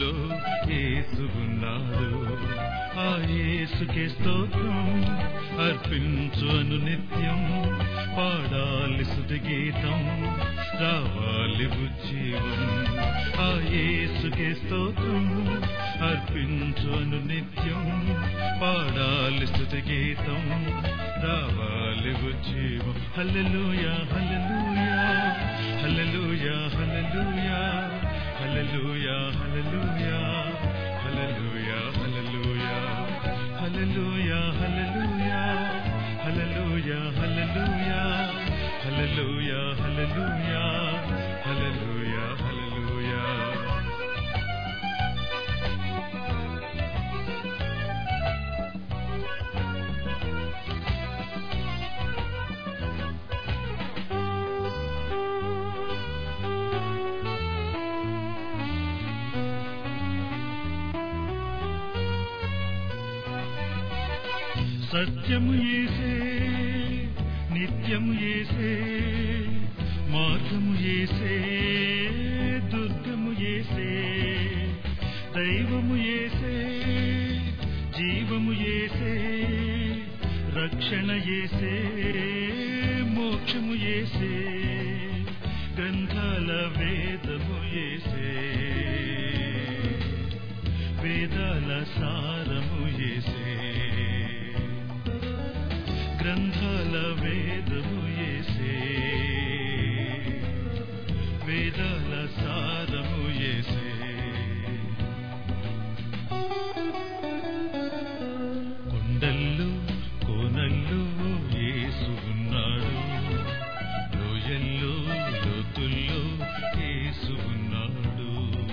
లోతుల్లో యేసు ఉన్నాడు ఆ యేసుకే స్తోత్రం అర్పించు అను నిత్యం పాడాలి స్తుతి గీతం రావాలి ఉజ్జీవం ఆ యేసుకే స్తోత్రం అర్పించు అను నిత్యం పాడాలి స్తుతి గీతం రావాలి ఉజ్జీవం హల్లెలూయా హల్లెలూయా హల్లెలూయా హల్లెలూయా హల్లెలూయా హల్లెలూయా హల్లెలూయా హల్లెలూయా హల్లెలూయా హల్లెలూయా హల్లెలూయా హల్లెలూయా హల్లెలూయా హల్లెలూయా హల్లెలూయా హల్లెలూయా సత్యము ఏసే నిత్యము ఏసే మార్గము ఏసే దుర్గము ఏసే దైవము ఏసే జీవము ఏసే రక్షణ ఏసే మోక్షము ఏసే గ్రంథాల వేదము ఏసే వేదాల సారము ఏసే గ్రంథాల వేదము ఏసే వేదాల సారము ఏసే కొండల్లో కోనల్లో యేసు ఉన్నాడు లోయల్లో లోతుల్లో యేసు ఉన్నాడు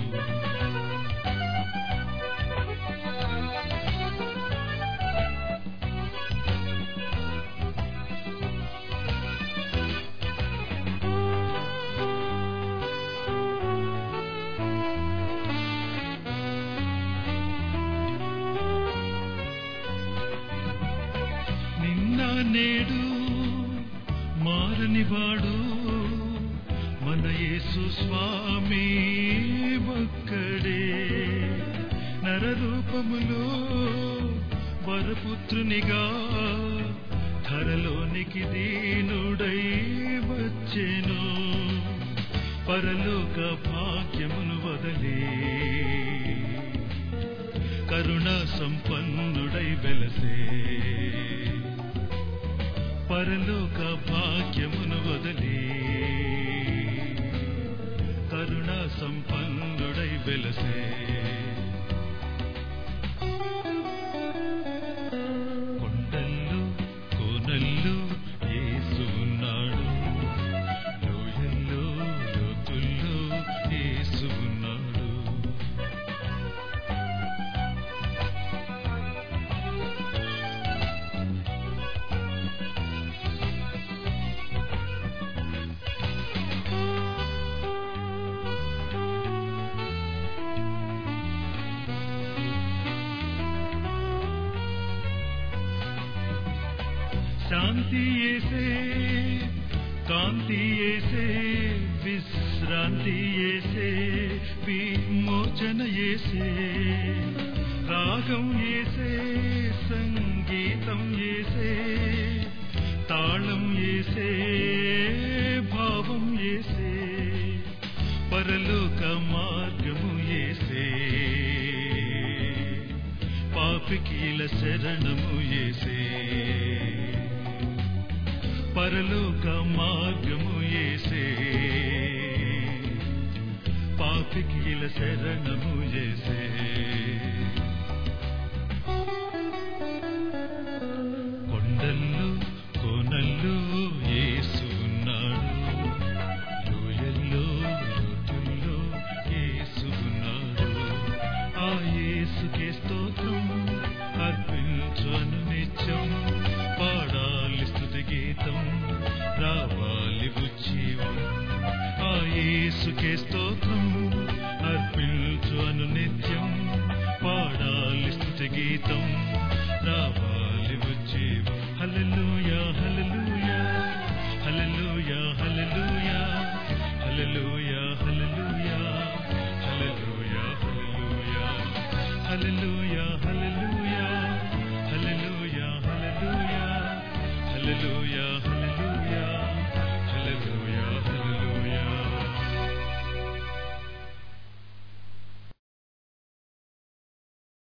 నిన్న నేడు మారనివాడు మన యేసు స్వామి ఒక్కడే నరరూపములో వరపుత్రునిగా ధరలోనికి దీనుడై వచ్చెను పరలోక భాగ్యమును వదలే కరుణ సంపన్నుడై వెలసే పరలోక భాగ్యమును వదలి కరుణ సంపన్నుడై వెలసే కొండల్లో కోనల్లో యేసు ఉన్నాడు లోయల్లో లోతుల్లో యేసు ఉన్నాడు శాంతి ఏసే కాంతి ఏసే విశ్రాంతి ఏసే విమోచన ఏసే రాగం ఏసే సంగీతం ఏసే తాళం ఏసే భావం ఏసే పరలోక మార్గము ఏసే పాపికీల శరణము ఏసే పరలోక మార్గము ఏసే పాపికీల శరణము ఏసే కొండల్లో కోనల్లో యేసు ఉన్నాడు లోయల్లో లోతుల్లో యేసు ఉన్నాడు ఆ యేసుకే స్తోత్రం అర్పించను నిత్యం పాడాలి స్తుతి గీతం రావాలి ఉజ్జీవం ఆ యేసుకే స్తోత్రం